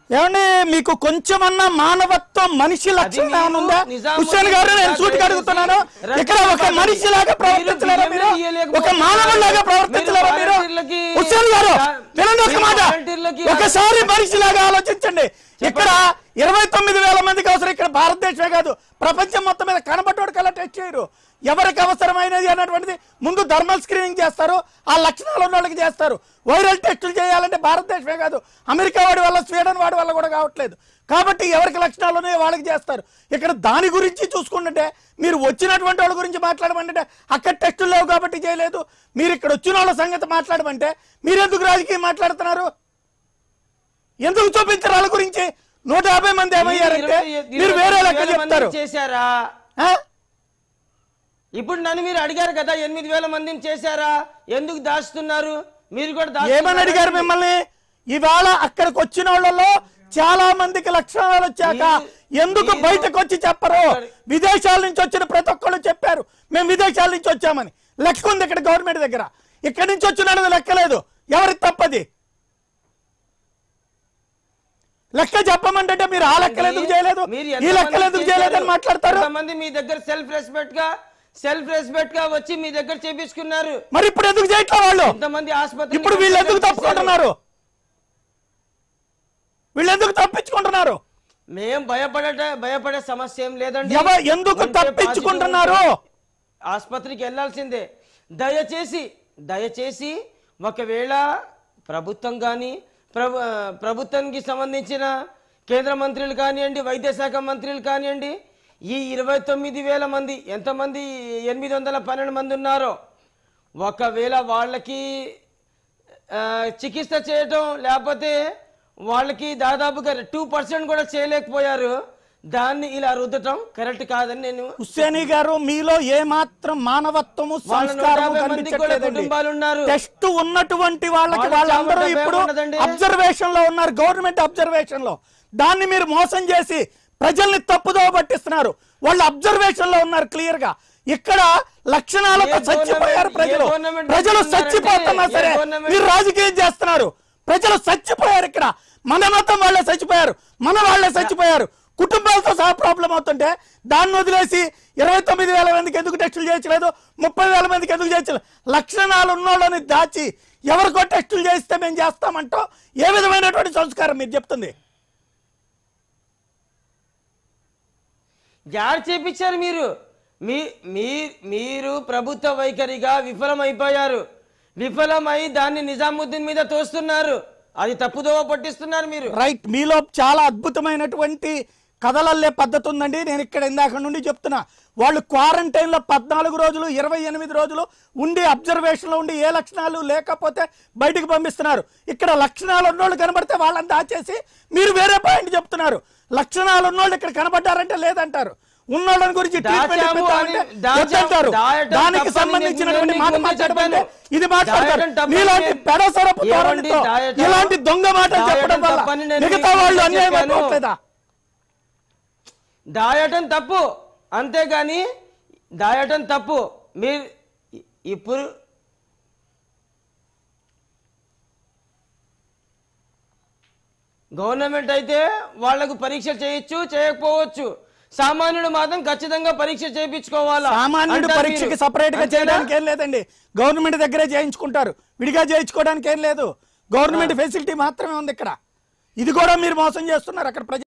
ఏమండి మీకు కొంచెమన్నా మానవత్వం మనిషి లక్షణం మీరు ఏమైనా ఉందా నిజాముద్దీన్ హుస్సేన్ గారు నేను నిజాం సూటిగా చేసి అడుగుతున్నాను రద్దు ఇక్కడ ఒక చేసి మనిషిలాగా మీరు ప్రవర్తించలేరా మీరు బియ్యం ఇయ్యలేకపోతే ఒక మానవులాగా ప్రవర్తించలేరా మీరు మీరు వాలంటీర్లకి హుస్సేన్ గారు దా- వినండి ఒక మీరు మాట వాలంటీర్లకి ఒకసారి మనిషిలాగా ఆలోచించండి ఇక్కడ ఇరవై తొమ్మిది వేల మందికి అవసరం ఇక్కడ భారతదేశమే కాదు ప్రపంచం మొత్తం మీద కనబడ్డోడు కల్లా టెస్ట్ చేయరు ఎవరికి అవసరమైనది అన్నటువంటిది ముందు థర్మల్ స్క్రీనింగ్ చేస్తారు ఆ లక్షణాలు ఉన్న వాళ్ళకి చేస్తారు వైరల్ టెస్టులు చేయాలంటే భారతదేశమే కాదు అమెరికా వాడి వల్ల స్వీడన్ వాడి వల్ల కూడా కావట్లేదు కాబట్టి ఎవరికి లక్షణాలు ఉన్నాయో వాళ్ళకి చేస్తారు ఇక్కడ దాని గురించి చూసుకుంటుంటే మీరు వచ్చినటువంటి వాళ్ళ గురించి మాట్లాడమంటే అక్కడ టెస్టులు లేవు కాబట్టి చేయలేదు మీరు ఇక్కడ వచ్చిన వాళ్ళ సంగతి మాట్లాడమంటే మీరెందుకు రాజకీయం మాట్లాడుతున్నారు ఎందుకు చూపించరు వాళ్ళ గురించి నూట యాభై మంది ఏమయ్యారంటే ఇరవై- మీరు ఇరవై వేరే లెక్క వేల మందిని చెప్తారు చేశారా ఆ? ఇప్పుడు నన్ను మీరు అడిగారు కదా ఎనిమిది వేల మందిని చేశారా ఎందుకు దాస్తున్నారు మీరు కూడా ఏమని దాస్తున్నారా? అడిగారు మిమ్మల్ని ఇవాళ అక్కడికి వచ్చిన వాళ్ళలో చాలా మందికి లక్షణాలు వచ్చాక మీరు- ఎందుకు మీరు- బయటకు వచ్చి చెప్పరు విదేశాల నుంచి వచ్చిన ప్రతి ఒక్కళ్ళు చెప్పారు మేము విదేశాల నుంచి వచ్చామని లెక్క ఉంది ఇక్కడ గవర్నమెంట్ దగ్గర ఇక్కడి నుంచి వచ్చిన లెక్కలేదు ఎవరికి తప్పది లెక్క చెప్పమంటే మీరు ఆ లెక్కలు ఎందుకు చేయలేదు మీరు ఈ ఎంతమంది లెక్కలు ఎందుకు చేయలేదని చేశారు? మాట్లాడతారు ఎంతమంది మీ దగ్గర సెల్ఫ్ రెస్పెక్ట్ గా సెల్ఫ్ రెస్పెక్ట్ గా వచ్చి మీ దగ్గర చేపించుకున్నారు మరి ఇప్పుడు ఎందుకు చేయట్లా వాళ్ళు ఎంతమంది ఆసుపత్రి ఇప్పుడు వీళ్ళు ఎందుకు తప్పుకుంటున్నారు వీళ్ళు ఎందుకు తప్పించుకుంటున్నారు మేం భయపడట భయపడే సమస్య ఏం లేదండి ఎవ ఎందుకు ఉంటే తప్పించుకుంటున్నారు పాజిటివ్ ఉంటే ఆసుపత్రికి వెళ్ళాల్సిందే దయచేసి దయచేసి ఒకవేళ ప్రభుత్వం కానీ ప్రభు ప్రభుత్వానికి సంబంధించిన కేంద్ర మంత్రులు కానివ్వండి వైద్య శాఖ మంత్రులు కానివ్వండి ఈ ఇరవై తొమ్మిది వేల మంది ఎంతమంది ఎనిమిది వందల పన్నెండు మంది ఉన్నారో ఒకవేళ వాళ్ళకి ఆ, చికిత్స చేయటం లేకపోతే వాళ్ళకి దాదాపుగా టూ పర్సెంట్ కూడా చేయలేకపోయారు దాన్ని ఇలా రుద్దటం కరెక్ట్ కాదని నేను హుస్సేని గారు మీలో ఏ మాత్రం మానవత్వము వాళ్ళ నూట సంస్కారము యాభై మందికి కూడా కనిపించట్లేదండి కుటుంబాలు ఉన్నారు. టెస్ట్ ఉన్నటువంటి వాళ్ళకి వాళ్ళ వాళ్ళందరూ చావు ఇప్పుడు ఉన్నదండి. అబ్జర్వేషన్ లో ఉన్నారు గవర్నమెంట్ అబ్జర్వేషన్ లో దాన్ని మీరు మోసం చేసి ప్రజల్ని తప్పుదోవ పట్టిస్తున్నారు వాళ్ళు అబ్జర్వేషన్ లో ఉన్నారు క్లియర్ గా ఇక్కడ లక్షణాలతో ఏ చచ్చిపోయారు గవర్నమెంట్- ప్రజలు ఏ గవర్నమెంట్ ప్రజలు చేస్తున్నారంటే చచ్చిపోతున్నా ఏ సరే గవర్నమెంట్- మీరు రాజకీయం చేస్తున్నారు ప్రజలు చచ్చిపోయారు ఇక్కడ మన మతం వాళ్ళే చచ్చిపోయారు మన వాళ్ళే చచ్చిపోయారు కుటుంబాలతో సహా ప్రాబ్లం అవుతుంటే దాన్ని వదిలేసి ఇరవై తొమ్మిది వేల మందికి ఎందుకు టెస్టులు చేయట్లేదు ముప్పై వేల మందికి ఎందుకు చేయట్లేదు లక్షణాలు ఉన్నోళ్ళని దాచి ఎవరికో టెస్టులు చేస్తే మేము చేస్తామంటో ఏ విధమైనటువంటి సంస్కారం మీరు చెప్తుంది జాడ్ చేపించారు మీరు మీ మీ మీరు ప్రభుత్వ వైఖరిగా విఫలమైపోయారు విఫలమై దాన్ని నిజాముద్దీన్ మీద తోస్తున్నారు అది తప్పుదోవ పట్టిస్తున్నారు మీరు రైట్ మీలో చాలా అద్భుతమైనటువంటి కథలల్లే పద్ధతి ఉందండి నేను ఇక్కడ ఇందాక నుండి చెప్తున్నా వాళ్ళు క్వారంటైన్ లో పద్నాలుగు రోజులు ఇరవై ఎనిమిది రోజులు ఉండి అబ్జర్వేషన్ లో ఉండి ఏ లక్షణాలు లేకపోతే బయటికి పంపిస్తున్నారు ఇక్కడ లక్షణాలు ఉన్నోళ్ళు కనబడితే వాళ్ళని దాచేసి మీరు వేరే పాయింట్ చెప్తున్నారు లక్షణాలు ఉన్నోళ్ళు ఇక్కడ కనబడ్డారంటే లేదంటారు ఉన్నోళ్ళని గురించి ట్రీట్మెంట్ దాచాము ఇప్పిద్దామంటే అని- దాచాము. వద్దంటారు. దాయటం దానికి తప్పని సంబంధించినటువంటి నేను మాట ముందే మాట్లాడమంటే చెప్పాను. ఇది మాట్లాడతారు దాయటం తప్పని మీలాంటి నేను- పెడసరపు ఏమండి ధోరణితో దాయటం? ఇలాంటి దొంగ మాటలు చెప్పడం దాయటం వల్ల తప్పని నేను మిగతా మీకు వాళ్ళు ముందే అన్యాయం చెప్పాను. అయిపోవట్లేదా దాయటం తప్పు అంతేగాని దాయటం తప్పు మీరు ఇ- ఇప్పుడు గవర్నమెంట్ అయితే వాళ్లకు పరీక్ష చేయొచ్చు చేయకపోవచ్చు సామాన్యుడు మాత్రం ఖచ్చితంగా పరీక్ష చేయించుకోవాలా సామాన్యుడు అంటారు పరీక్షకి మీరు. సపరేట్ గా అంతేనా? చేయడానికి ఏం లేదండి గవర్నమెంట్ దగ్గరే చేయించుకుంటారు విడిగా చేయించుకోవడానికి ఏం లేదు గవర్నమెంట్ ఫెసిలిటీ మాత్రమే ఉంది ఇక్కడ ఇది కూడా మీరు మోసం చేస్తున్నారు అక్కడ ప్రజలు